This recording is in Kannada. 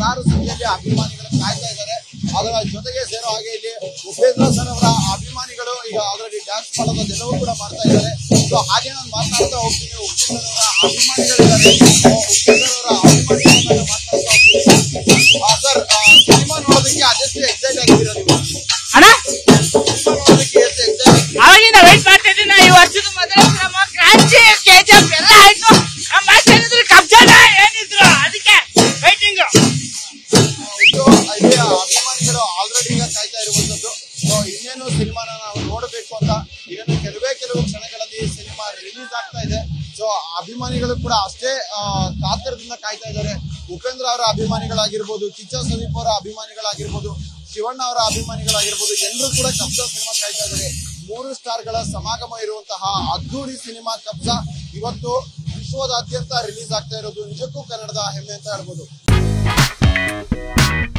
ಸಾವಿರಾರು ಸಂಖ್ಯೆಯಲ್ಲಿ ಅಭಿಮಾನಿಗಳು ಕಾಯ್ತಾ ಇದ್ದಾರೆ ಅದರ ಜೊತೆಗೆ ಸೇರೋ ಹಾಗೆ ಇಲ್ಲಿ ಉಪೇಂದ್ರ ಸರ್ ಅವರ ಅಭಿಮಾನಿಗಳು ಈಗ ಆಲ್ರೆಡಿ ಡ್ಯಾನ್ಸ್ ಮಾಡೋದೆಲ್ಲವೂ ಕೂಡ ಮಾಡ್ತಾ ಇದ್ದಾರೆ ಸೊ ಹಾಗೆ ನಾನು ಮಾತನಾಡ್ತಾ ಹೋಗ್ತೀನಿ ಉಪೇಂದ್ರ ಅವರ ಅಭಿಮಾನಿಗಳಿದ್ದಾರೆ ಸೊ ಉಪೇಂದ್ರ ಅವರ ಅಭಿಮಾನಿಗಳನ್ನ ಮಾತನಾಡ್ತಾ ಹೋಗ್ತೀನಿ ಆ, ಸರ್ ಆ, ಸಿನಿಮಾ ನೋಡೋದಕ್ಕೆ ಅದೆಷ್ಟು ಎಕ್ಸೈಟ್ ಆಗಿದ್ದೀರಾ ನೀವು ಅಣ್ಣ ಸಿನಿಮಾ ನೋಡೋದಕ್ಕೆ ಎಷ್ಟು ಎಕ್ಸೈಟ್ ಅವಾಗಿಂದ ವೈಟ್ ಮಾಡ್ತಾ ಇದ್ದೀನಿ ಈ ವರ್ಷದ ಮೊದಲ ಸಿನಿಮಾ ಕ್ರಾಂತಿ ಕೆಜಿಎಫ್ ಎಲ್ಲ ಆಯ್ತು ನಮ್ಮ ಮಾಸ್ಟರ್ ಏನಿದ್ರು ಕಬ್ಜಾನ ಏನಿದ್ರು ಅದಕ್ಕೆ ವೈಟಿಂಗ್ ಇದು ಇಲ್ಲಿ ಅಭಿಮಾನಿಗಳು ಆಲ್ರೆಡಿ ಈಗ ಕಾಯ್ತಾ ಇರುವಂತದ್ದು ಸೊ ಇನ್ನೇನು ಸಿನಿಮಾನ ನಾವು ನೋಡಬೇಕು ಅಂತ ಇನ್ನೇನು ಕೆಲವೇ ಕೆಲವು ಕ್ಷಣಗಳಲ್ಲಿ ಸಿನಿಮಾ ರಿಲೀಸ್ ಆಗ್ತಾ ಇದೆ ಸೊ ಅಭಿಮಾನಿಗಳು ಕೂಡ ಅಷ್ಟೇ ಆ, ಕಾತರದಿಂದ ಕಾಯ್ತಾ ಇದ್ದಾರೆ ಉಪೇಂದ್ರ ಅವರ ಅಭಿಮಾನಿಗಳಾಗಿರ್ಬೋದು ಕಿಚ್ಚ ಸುದೀಪ್ ಅವರ ಅಭಿಮಾನಿಗಳಾಗಿರ್ಬೋದು ಶಿವಣ್ಣ ಅವರ ಅಭಿಮಾನಿಗಳಾಗಿರ್ಬೋದು ಎಲ್ಲರೂ ಕೂಡ ಕಬ್ಜಾ ಸಿನಿಮಾ ಕಾಯ್ತಾ ಇದ್ದಾರೆ ಮೂರು ಸ್ಟಾರ್ಗಳ ಸಮಾಗಮ ಇರುವಂತಹ ಅದ್ದೂರಿ ಸಿನಿಮಾ ಕಬ್ಜಾ ಇವತ್ತು ವಿಶ್ವದಾದ್ಯಂತ ರಿಲೀಸ್ ಆಗ್ತಾ ಇರೋದು ನಿಜಕ್ಕೂ ಕನ್ನಡದ ಹೆಮ್ಮೆ ಅಂತ ಹೇಳ್ಬೋದು